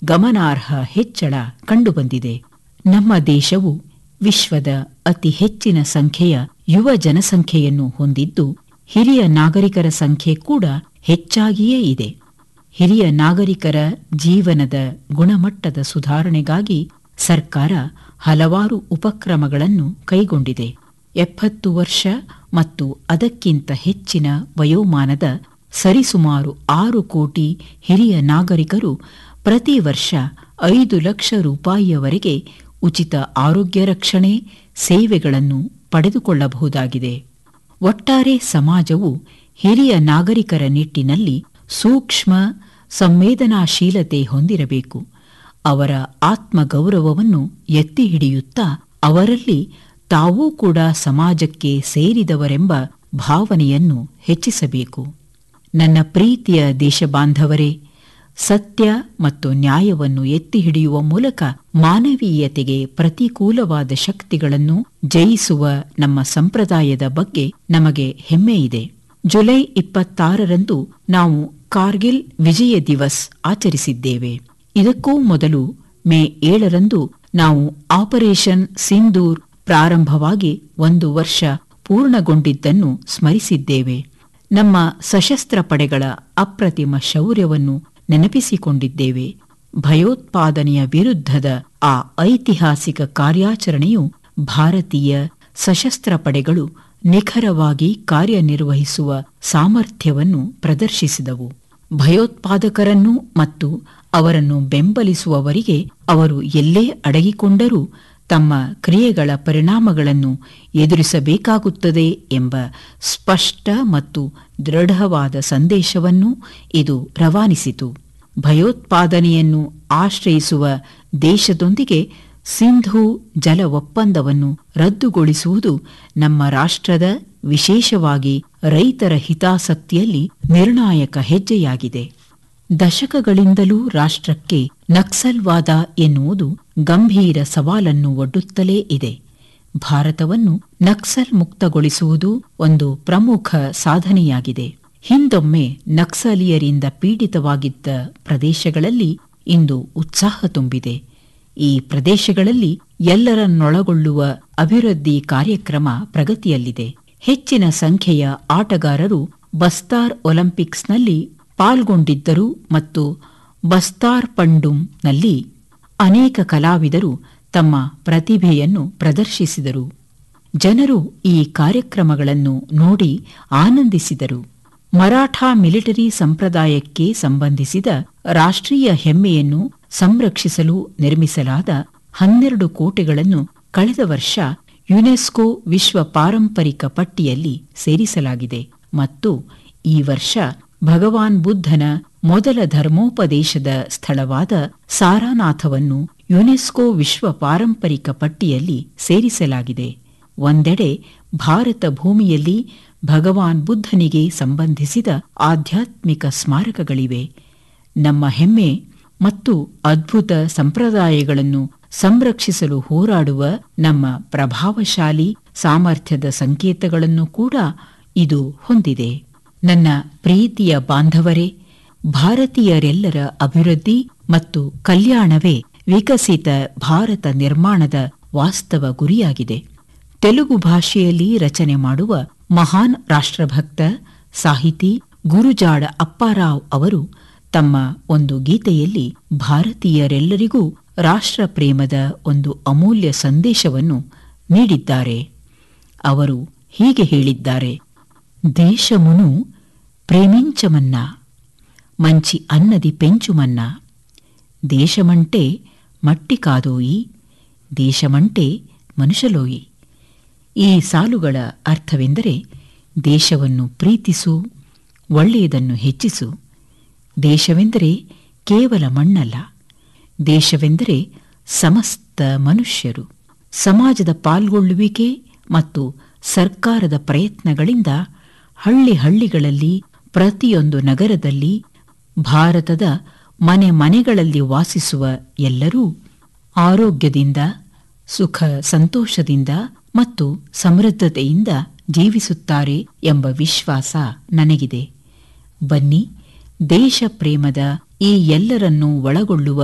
ಗಮನಾರ್ಹ ಹೆಚ್ಚಳ ಕಂಡುಬಂದಿದೆ ನಮ್ಮ ದೇಶವು ವಿಶ್ವದ ಅತಿ ಹೆಚ್ಚಿನ ಸಂಖ್ಯೆಯ ಯುವ ಜನಸಂಖ್ಯೆಯನ್ನು ಹೊಂದಿದ್ದು ಹಿರಿಯ ನಾಗರಿಕರ ಸಂಖ್ಯೆ ಕೂಡ ಹೆಚ್ಚಾಗಿಯೇ ಇದೆ ಹಿರಿಯ ನಾಗರಿಕರ ಜೀವನದ ಗುಣಮಟ್ಟದ ಸುಧಾರಣೆಗಾಗಿ ಸರ್ಕಾರ ಹಲವಾರು ಉಪಕ್ರಮಗಳನ್ನು ಕೈಗೊಂಡಿದೆ ಎಪ್ಪತ್ತು ವರ್ಷ ಮತ್ತು ಅದಕ್ಕಿಂತ ಹೆಚ್ಚಿನ ವಯೋಮಾನದ ಸರಿಸುಮಾರು ಆರು ಕೋಟಿ ಹಿರಿಯ ನಾಗರಿಕರು ಪ್ರತಿ ವರ್ಷ ಐದು ಲಕ್ಷ ರೂಪಾಯಿಯವರೆಗೆ ಉಚಿತ ಆರೋಗ್ಯ ರಕ್ಷಣೆ ಸೇವೆಗಳನ್ನು ಪಡೆದುಕೊಳ್ಳಬಹುದಾಗಿದೆ ಒಟ್ಟಾರೆ ಸಮಾಜವು ಹಿರಿಯ ನಾಗರಿಕರ ನಿಟ್ಟಿನಲ್ಲಿ ಸೂಕ್ಷ್ಮ ಸಂವೇದನಾಶೀಲತೆ ಹೊಂದಿರಬೇಕು ಅವರ ಆತ್ಮಗೌರವವನ್ನು ಎತ್ತಿ ಹಿಡಿಯುತ್ತಾ ಅವರಲ್ಲಿ ತಾವೂ ಕೂಡ ಸಮಾಜಕ್ಕೆ ಸೇರಿದವರೆಂಬ ಭಾವನೆಯನ್ನು ಹೆಚ್ಚಿಸಬೇಕು ನನ್ನ ಪ್ರೀತಿಯ ದೇಶಬಾಂಧವರೇ ಸತ್ಯ ಮತ್ತು ನ್ಯಾಯವನ್ನು ಎತ್ತಿ ಹಿಡಿಯುವ ಮೂಲಕ ಮಾನವೀಯತೆಗೆ ಪ್ರತಿಕೂಲವಾದ ಶಕ್ತಿಗಳನ್ನು ಜಯಿಸುವ ನಮ್ಮ ಸಂಪ್ರದಾಯದ ಬಗ್ಗೆ ನಮಗೆ ಹೆಮ್ಮೆಯಿದೆ ಜುಲೈ ಇಪ್ಪತ್ತಾರರಂದು ನಾವು ಕಾರ್ಗಿಲ್ ವಿಜಯ ದಿವಸ್ ಆಚರಿಸಿದ್ದೇವೆ ಇದಕ್ಕೂ ಮೊದಲು ಮೇ ಏಳರಂದು ನಾವು ಆಪರೇಷನ್ ಸಿಂಧೂರ್ ಪ್ರಾರಂಭವಾಗಿ ಒಂದು ವರ್ಷ ಪೂರ್ಣಗೊಂಡಿದ್ದನ್ನು ಸ್ಮರಿಸಿದ್ದೇವೆ ನಮ್ಮ ಸಶಸ್ತ್ರ ಪಡೆಗಳ ಅಪ್ರತಿಮ ಶೌರ್ಯವನ್ನು ನೆನಪಿಸಿಕೊಂಡಿದ್ದೇವೆ ಭಯೋತ್ಪಾದನೆಯ ವಿರುದ್ಧದ ಆ ಐತಿಹಾಸಿಕ ಕಾರ್ಯಾಚರಣೆಯು ಭಾರತೀಯ ಸಶಸ್ತ್ರ ಪಡೆಗಳು ನಿಖರವಾಗಿ ಕಾರ್ಯನಿರ್ವಹಿಸುವ ಸಾಮರ್ಥ್ಯವನ್ನು ಪ್ರದರ್ಶಿಸಿದವು ಭಯೋತ್ಪಾದಕರನ್ನು ಮತ್ತು ಅವರನ್ನು ಬೆಂಬಲಿಸುವವರಿಗೆ ಅವರು ಎಲ್ಲೇ ಅಡಗಿಕೊಂಡರೂ ತಮ್ಮ ಕ್ರಿಯೆಗಳ ಪರಿಣಾಮಗಳನ್ನು ಎದುರಿಸಬೇಕಾಗುತ್ತದೆ ಎಂಬ ಸ್ಪಷ್ಟ ಮತ್ತು ದೃಢವಾದ ಸಂದೇಶವನ್ನು ಇದು ರವಾನಿಸಿತು ಭಯೋತ್ಪಾದನೆಯನ್ನು ಆಶ್ರಯಿಸುವ ದೇಶದೊಂದಿಗೆ ಸಿಂಧೂ ಜಲ ಒಪ್ಪಂದವನ್ನು ರದ್ದುಗೊಳಿಸುವುದು ನಮ್ಮ ರಾಷ್ಟ್ರದ ವಿಶೇಷವಾಗಿ ರೈತರ ಹಿತಾಸಕ್ತಿಯಲ್ಲಿ ನಿರ್ಣಾಯಕ ಹೆಜ್ಜೆಯಾಗಿದೆ ದಶಕಗಳಿಂದಲೂ ರಾಷ್ಟ್ರಕ್ಕೆ ನಕ್ಸಲ್ವಾದ ಎನ್ನುವುದು ಗಂಭೀರ ಸವಾಲನ್ನು ಒಡ್ಡುತ್ತಲೇ ಇದೆ ಭಾರತವನ್ನು ನಕ್ಸಲ್ ಮುಕ್ತಗೊಳಿಸುವುದು ಒಂದು ಪ್ರಮುಖ ಸಾಧನೆಯಾಗಿದೆ ಹಿಂದೊಮ್ಮೆ ನಕ್ಸಲಿಯರಿಂದ ಪೀಡಿತವಾಗಿದ್ದ ಪ್ರದೇಶಗಳಲ್ಲಿ ಇಂದು ಉತ್ಸಾಹ ತುಂಬಿದೆ ಈ ಪ್ರದೇಶಗಳಲ್ಲಿ ಎಲ್ಲರನ್ನೊಳಗೊಳ್ಳುವ ಅಭಿವೃದ್ಧಿ ಕಾರ್ಯಕ್ರಮ ಪ್ರಗತಿಯಲ್ಲಿದೆ ಹೆಚ್ಚಿನ ಸಂಖ್ಯೆಯ ಆಟಗಾರರು ಬಸ್ತಾರ್ ಒಲಿಂಪಿಕ್ಸ್ನಲ್ಲಿ ಪಾಲ್ಗೊಂಡಿದ್ದರು ಮತ್ತು ಬಸ್ತಾರ್ ಪಂಡುಂನಲ್ಲಿ ಅನೇಕ ಕಲಾವಿದರು ತಮ್ಮ ಪ್ರತಿಭೆಯನ್ನು ಪ್ರದರ್ಶಿಸಿದರು ಜನರು ಈ ಕಾರ್ಯಕ್ರಮಗಳನ್ನು ನೋಡಿ ಆನಂದಿಸಿದರು ಮರಾಠಾ ಮಿಲಿಟರಿ ಸಂಪ್ರದಾಯಕ್ಕೆ ಸಂಬಂಧಿಸಿದ ರಾಷ್ಟ್ರೀಯ ಹೆಮ್ಮೆಯನ್ನು ಸಂರಕ್ಷಿಸಲು ನಿರ್ಮಿಸಲಾದ ಹನ್ನೆರಡು ಕೋಟೆಗಳನ್ನು ಕಳೆದ ವರ್ಷ ಯುನೆಸ್ಕೋ ವಿಶ್ವ ಪಾರಂಪರಿಕ ಪಟ್ಟಿಯಲ್ಲಿ ಸೇರಿಸಲಾಗಿದೆ ಮತ್ತು ಈ ವರ್ಷ ಭಗವಾನ್ ಬುದ್ಧನ ಮೊದಲ ಧರ್ಮೋಪದೇಶದ ಸ್ಥಳವಾದ ಸಾರಾನಾಥವನ್ನು ಯುನೆಸ್ಕೋ ವಿಶ್ವ ಪಾರಂಪರಿಕ ಪಟ್ಟಿಯಲ್ಲಿ ಸೇರಿಸಲಾಗಿದೆ ಒಂದೆಡೆ ಭಾರತ ಭೂಮಿಯಲ್ಲಿ ಭಗವಾನ್ ಬುದ್ಧನಿಗೆ ಸಂಬಂಧಿಸಿದ ಆಧ್ಯಾತ್ಮಿಕ ಸ್ಮಾರಕಗಳಿವೆ ನಮ್ಮ ಹೆಮ್ಮೆ ಮತ್ತು ಅದ್ಭುತ ಸಂಪ್ರದಾಯಗಳನ್ನು ಸಂರಕ್ಷಿಸಲು ಹೋರಾಡುವ ನಮ್ಮ ಪ್ರಭಾವಶಾಲಿ ಸಾಮರ್ಥ್ಯದ ಸಂಕೇತಗಳನ್ನು ಕೂಡ ಇದು ಹೊಂದಿದೆ ನನ್ನ ಪ್ರೀತಿಯ ಬಾಂಧವರೇ ಭಾರತೀಯರೆಲ್ಲರ ಅಭಿವೃದ್ಧಿ ಮತ್ತು ಕಲ್ಯಾಣವೇ ವಿಕಸಿತ ಭಾರತ ನಿರ್ಮಾಣದ ವಾಸ್ತವ ಗುರಿಯಾಗಿದೆ ತೆಲುಗು ಭಾಷೆಯಲ್ಲಿ ರಚನೆ ಮಾಡುವ ಮಹಾನ್ ರಾಷ್ಟ್ರಭಕ್ತ ಸಾಹಿತಿ ಗುರುಜಾಡ ಅಪ್ಪಾರಾವ್ ಅವರು ತಮ್ಮ ಒಂದು ಗೀತೆಯಲ್ಲಿ ಭಾರತೀಯರೆಲ್ಲರಿಗೂ ರಾಷ್ಟ್ರ ಪ್ರೇಮದ ಒಂದು ಅಮೂಲ್ಯ ಸಂದೇಶವನ್ನು ನೀಡಿದ್ದಾರೆ ಅವರು ಹೀಗೆ ಹೇಳಿದ್ದಾರೆ ದೇಶమును ప్రేమించమన్నా మంచి అన్నది పెంచుమన్నా దేశమంటే మట్టి కాదోయి ದೇಶಮಂಟೆ ಮನುಷ್ಯಲೋಯಿ ಈ ಸಾಲುಗಳ ಅರ್ಥವೆಂದರೆ ದೇಶವನ್ನು ಪ್ರೀತಿಸು ಒಳ್ಳೆಯದನ್ನು ಹೆಚ್ಚಿಸು ದೇಶವೆಂದರೆ ಕೇವಲ ಮಣ್ಣಲ್ಲ ದೇಶವೆಂದರೆ ಸಮಸ್ತ ಮನುಷ್ಯರು ಸಮಾಜದ ಪಾಲ್ಗೊಳ್ಳುವಿಕೆ ಮತ್ತು ಸರ್ಕಾರದ ಪ್ರಯತ್ನಗಳಿಂದ ಹಳ್ಳಿ ಹಳ್ಳಿಗಳಲ್ಲಿ ಪ್ರತಿಯೊಂದು ನಗರದಲ್ಲಿ ಭಾರತದ ಮನೆ ಮನೆಗಳಲ್ಲಿ ವಾಸಿಸುವ ಎಲ್ಲರೂ ಆರೋಗ್ಯದಿಂದ ಸುಖ ಸಂತೋಷದಿಂದ ಮತ್ತು ಸಮೃದ್ಧತೆಯಿಂದ ಜೀವಿಸುತ್ತಾರೆ ಎಂಬ ವಿಶ್ವಾಸ ನನಗಿದೆ ಬನ್ನಿ ದೇಶ ಪ್ರೇಮದ ಈ ಎಲ್ಲರನ್ನೂ ಒಳಗೊಳ್ಳುವ